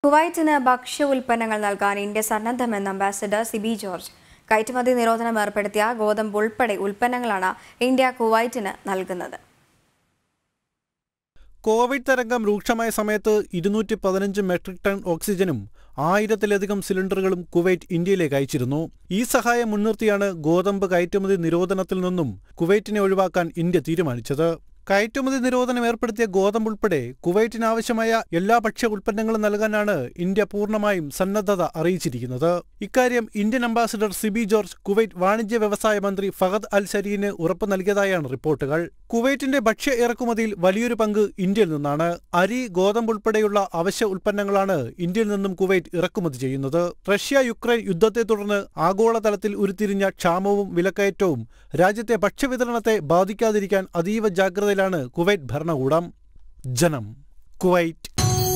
കുവൈറ്റിന് ഭക്ഷ്യ ഉൽപ്പന്നങ്ങൾ നൽകാൻ ഇന്ത്യ സന്നദ്ധമെന്ന് അംബാസഡർ സിബി ജോർജ് കയറ്റുമതി നിരോധനം ഏർപ്പെടുത്തിയ ഗോതമ്പ് ഉൾപ്പെടെ ഉൽപ്പന്നങ്ങളാണ് ഇന്ത്യ കുവൈറ്റിന് നൽകുന്നത് കോവിഡ് തരംഗം രൂക്ഷമായ സമയത്ത് ഇരുന്നൂറ്റി പതിനഞ്ച് മെട്രിക് ടൺ ഓക്സിജനും ആയിരത്തിലധികം സിലിണ്ടറുകളും കുവൈറ്റ് ഇന്ത്യയിലേക്ക് അയച്ചിരുന്നു ഈ സഹായം മുൻനിർത്തിയാണ് ഗോതമ്പ് കയറ്റുമതി നിരോധനത്തിൽ നിന്നും കുവൈറ്റിനെ ഒഴിവാക്കാൻ ഇന്ത്യ തീരുമാനിച്ചത് കയറ്റുമതി നിരോധനം ഏർപ്പെടുത്തിയ ഗോതമ്പ് ഉൾപ്പെടെ കുവൈറ്റിന് ആവശ്യമായ എല്ലാ ഭക്ഷ്യ ഉൽപ്പന്നങ്ങളും നൽകാനാണ് ഇന്ത്യ പൂർണ്ണമായും സന്നദ്ധത അറിയിച്ചിരിക്കുന്നത് ഇക്കാര്യം Indian ambassador Sibi George Kuwait വാണിജ്യ വ്യവസായ മന്ത്രി ഫഹദ് അൽ ശരീന് ഉറപ്പ് നൽകിയതായാണ് റിപ്പോർട്ടുകൾ കുവൈറ്റിന്റെ ഭക്ഷ്യ ഇറക്കുമതിയിൽ വലിയൊരു പങ്ക് ഇന്ത്യയിൽ നിന്നാണ് അരി ഗോതമ്പ് ഉൾപ്പെടെയുള്ള അവശ്യ ഉൽപ്പന്നങ്ങളാണ് ഇന്ത്യയിൽ നിന്നും കുവൈറ്റ് ഇറക്കുമതി ചെയ്യുന്നത് റഷ്യ യുക്രൈൻ യുദ്ധത്തെ തുടർന്ന് ആഗോളതലത്തിൽ ഉരുത്തിരിഞ്ഞ ക്ഷാമവും വിലക്കയറ്റവും രാജ്യത്തെ ഭക്ഷ്യവിതരണത്തെ ബാധിക്കാതിരിക്കാൻ അതീവ ജാഗ്രതയിലാണ് കുവൈറ്റ് ഭരണകൂടം ജനം കുവൈറ്റ്